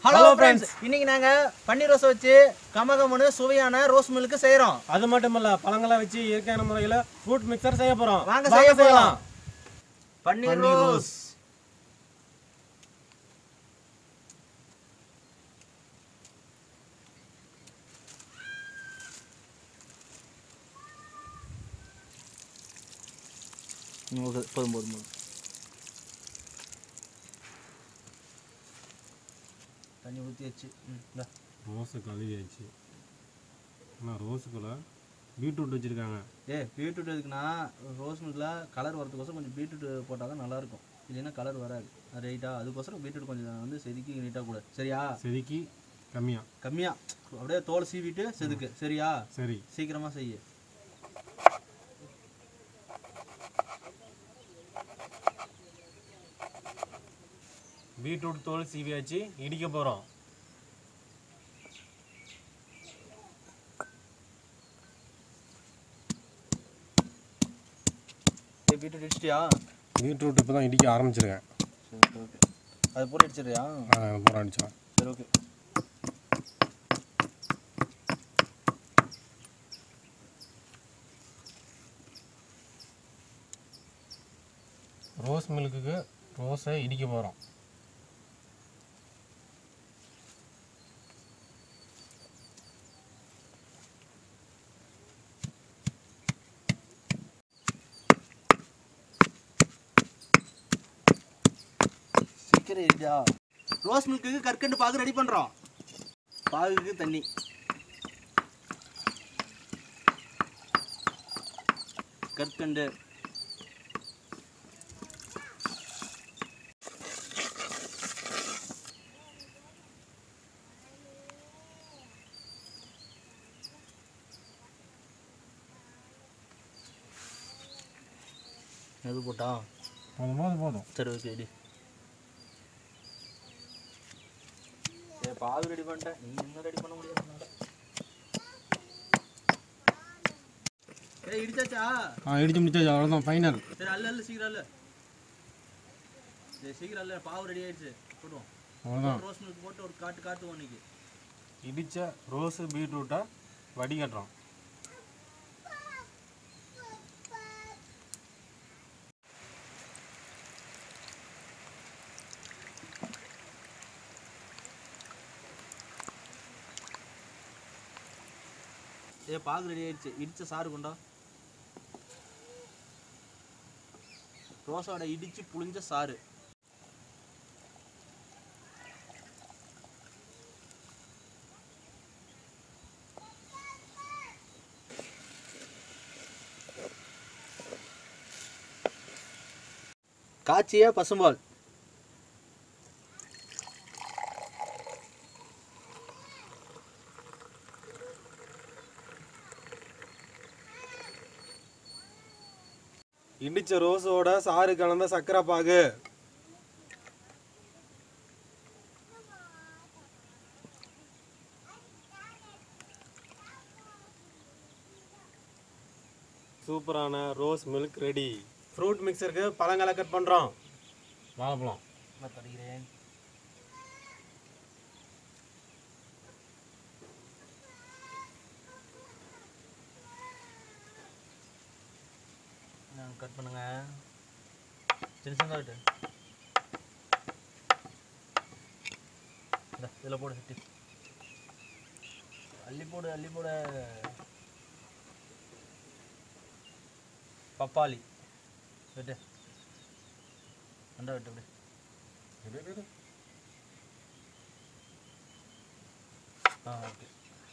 Hello friends இன்னைக்கு நாங்க பன்னீர் rose வச்சு கமகமனு சுவையான ரோஸ் மில்க் செய்றோம் அது மட்டும் இல்ல பழங்களை வச்சு இயற்கையான முறையில ஃப்ரூட் மிக்சர் செய்ய போறோம் வாங்க செய்ய போறோம் பன்னீர் ரோஸ் போதும் போதும் போதும் தண்ணி ஊற்றி வச்சு ம் இந்தா. ரோஸு கழுவியாச்சு ஆனால் ரோஸுக்குள்ள பீட்ரூட் வச்சிருக்காங்க ஏ பீட்ரூட் எதுக்குன்னா ரோஸ் மில்கில் கலர் வரதுக்கோசரம் கொஞ்சம் பீட்ரூட் போட்டால் தான் நல்லாயிருக்கும் இல்லைன்னா கலர் வராது ரைட்டா அதுக்கோசரம் பீட்ரூட் கொஞ்சம் வந்து செதுக்கி நீட்டாக கூட சரியா செதுக்கி கம்மியா கம்மியாக அப்படியே தோல் சீவிட்டு செதுக்கு சரியா சரி சீக்கிரமாக செய்ய பீட்ரூட் தோல் சீவியாச்சு இடிக்க போறோம் ஏ பீட்ரூட் அடிச்சிட்டியா பீட்ரூட் இப்போ தான் இடிக்க ஆரம்பிச்சிருக்கேன் சரி ஓகே அது போட்டு அடிச்சிடுறியா பூரா அடிச்சோம் சரி ஓகே ரோஸ் மில்க்குக்கு ரோஸை இடிக்க போகிறோம் சீக்கிரம் இருக்கியா ரோஸ் மில்க்குக்கு கற்கண்டு பாகு ரெடி பண்ணுறோம் பாகுக்கு தண்ணி கற்கண்டு எது போட்டா போதும் போதும் போதும் சரி ஓகே ரெடி ஏ பாகு ரெடி பண்ணிட்டேன் நீ இன்னும் ரெடி பண்ண முடியாது ஏய் இடிச்சாச்சா ஆ இடிச்சு முடிச்சாச்சு அவ்வளோதான் ஃபைனல் சரி அல்ல அல்ல சீக்கிரம் அல்ல சரி சீக்கிரம் அல்ல பாவு ரெடி ஆயிடுச்சு போடுவோம் அவ்வளோதான் ரோஸ் மில்க் போட்டு ஒரு காட்டு காட்டுவோம் இன்னைக்கு இடித்த ரோஸு பீட்ரூட்டை வடிகட்டுறோம் ஏ பாகு ரெடி ஆயிடுச்சு இடிச்ச சாறு கொண்டா ரோஸோட இடிச்சு புளிஞ்ச சாறு காய்ச்சிய பசும்பால் இடித்த ரோஸோட சாறு கலந்த சர்க்கரை பாகு சூப்பரான ரோஸ் மில்க் ரெடி ஃப்ரூட் மிக்சருக்கு பழங்களை கட் பண்ணுறோம் வாழைப்பழம் நான் தருகிறேன் கட் பண்ணுங்க சின்ன சின்னதாக விட்டு இந்த இதில் போடு சுட்டி அள்ளி போடு அள்ளி போடு பப்பாளி விட்டு அண்டா விட்டு அப்படி ஆ ஓகே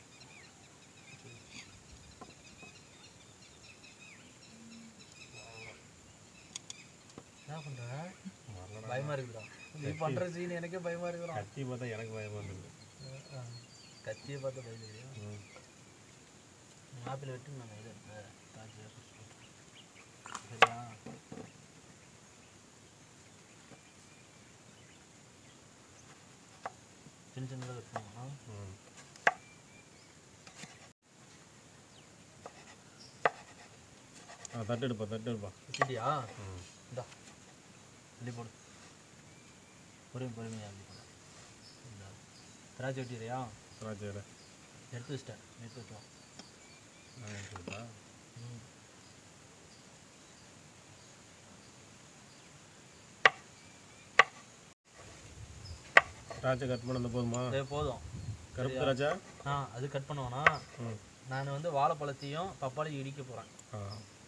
என்ன பண்ற பயமா இருக்குடா நீ பண்ற சீன் எனக்கே பயமா இருக்குடா கத்தி பார்த்தா எனக்கு பயமாக இருந்தது கத்தியை பார்த்து பயந்துக்கிறியா ஆப்பிள் வெட்டு நான் இது அஹ், காய்ச்சி சரியா சின்ன சின்னதாக வெட்டணுமா ம் ஆ தட்டு எடுப்பா தட்டு எடுப்பா வச்சுட்டியா ம் இந்தா அள்ளி போடு பொறுமை பொறுமையாக அள்ளி போடு இந்தா. திராட்சை வெட்டிடுறியா திராட்சை எடுத்து வச்சிட்டேன் எடுத்து வைக்கலாம் ம் திராட்சை கட் பண்ணது போதுமா இதே போதும் கருப்பு திராட்சை ஆ அது கட் பண்ணுவேனா ம் நான் வந்து வாழைப்பழத்தையும் பப்பாளியும் இடிக்க போகிறேன் ஆ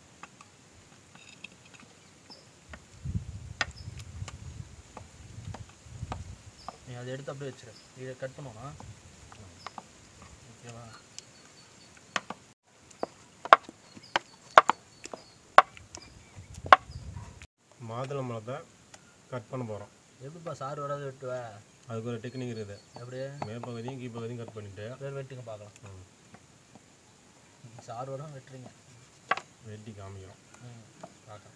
நீ அதை எடுத்து அப்படியே வச்சிரு இதை கட் பண்ணுவோண்ணா ஓகேவா மாதுளம்பழத்தை கட் பண்ண போகிறோம் எப்படிப்பா சார் வராது வெட்டுவ அதுக்கு ஒரு டெக்னிக் இருக்குது அப்படியே மேற்பகுதியும் கீழ்ப்பகுதியும் கட் பண்ணிவிட்டு பேர் வெட்டுங்க பார்க்கலாம் ம் சார் வரும் வெட்டுறீங்க வெட்டி காமிக்கிறோம் ம் பார்க்கலாம்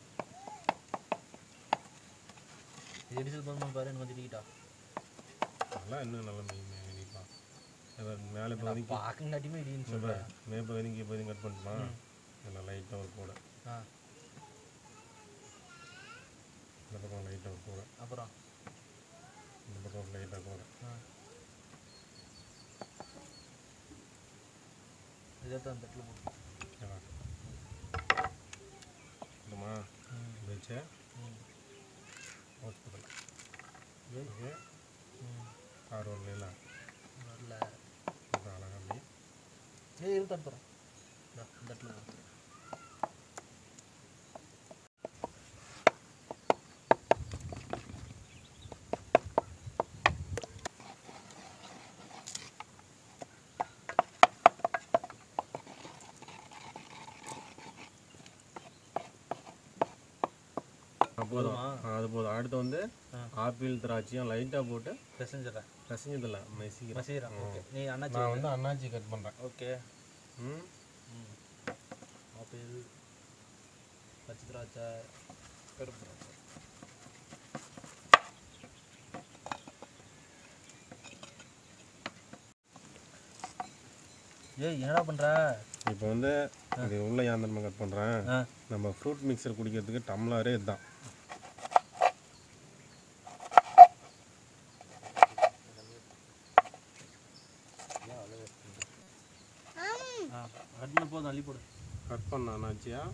இது இடிச்சது போதுமா பாரு எனக்கு கொஞ்சம் இடிக்கிட்டா நல்லா இன்னும் நல்லா மெய் இனிப்பா மேலே பகுதிக்கு பார்க்கங்காட்டியுமே இடின்னு சொல்கிறேன் மேற்பகுதியும் கீழ்ப்பகுதியும் கட் பண்ணிட்டுமா நல்லா லைட்டாக ஒரு கூட ஆ இந்த பக்கம் லைட்டாக ஒரு கூட அப்புறம் இந்த பக்கம் லைட்டாக கூட ஆ இதை தான் தட்டில் போட்டு ஓகேவா இல்லைம்மா ம் வச்சு ம் ஹாஸ்பிட்டல் ஏய். ஓகே ம் கார் வரல வரல அழகாக அப்படி ஏய் இரு தட்டுறோம் இந்த தட்டில் போட்டு ஆ, போதும் ஆ, அது போதும் அடுத்து வந்து ஆ. ஆப்பிள் திராட்சையும் லைட்டாக போட்டு பிசைஞ்சிடறேன் பிசைஞ்சதில்ல மெசிக்கிறேன் மசீரா ஓகே நீ அண்ணாச்சி நான் வந்து அண்ணாச்சி கட் பண்ணுறேன் ஓகே ம் ம் ஆப்பிள் பச்சை திராட்சை கருப்பு திராட்சை ஏய் என்னடா பண்ற இப்போ வந்து இது உள்ள யாந்திரமா கட் பண்ணுறேன் ஆ நம்ம ஃப்ரூட் மிக்சர் குடிக்கிறதுக்கு டம்ளரே இதுதான் ஆ அடின போதும் அள்ளி போடு கட் பண்ண அண்ணாச்சியா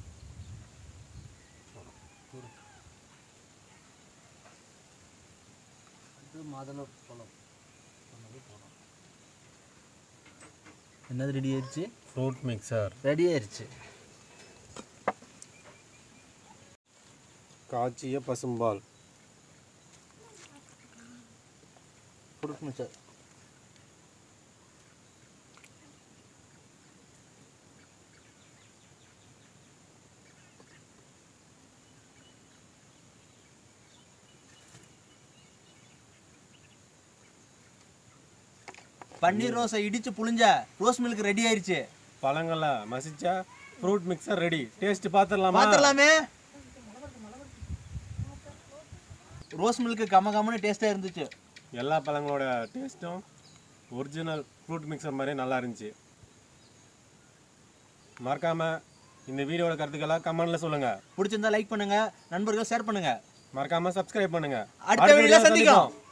இது மாதுளை பழம் சொன்னது போதும் என்னது ரெடி ஆயிடுச்சு ஃப்ரூட் மிக்சர் ரெடி ஆயிடுச்சு காய்ச்சிய பசும்பால் ஃப்ரூட் மிக்சர் பன்னீர் ரோஸை இடிச்சு புளிஞ்ச ரோஸ் மில்க் ரெடி ஆயிருச்சு பழங்களை மசிச்சா ஃப்ரூட் மிக்சர் ரெடி டேஸ்ட் பார்த்துடலாமா பார்த்துடலாமே ரோஸ் மில்க் கம கமன்னு டேஸ்டா இருந்துச்சு எல்லா பழங்களோட டேஸ்ட்டும் ஒரிஜினல் ஃப்ரூட் மிக்சர் மாதிரியே நல்லா இருந்துச்சு மறக்காம இந்த வீடியோட கருத்துக்களை கமெண்ட்ல சொல்லுங்க பிடிச்சிருந்தா லைக் பண்ணுங்க நண்பர்கள் ஷேர் பண்ணுங்க மறக்காம சப்ஸ்கிரைப் பண்ணுங்க அடுத்த வீடியோல சந்திக்கலாம்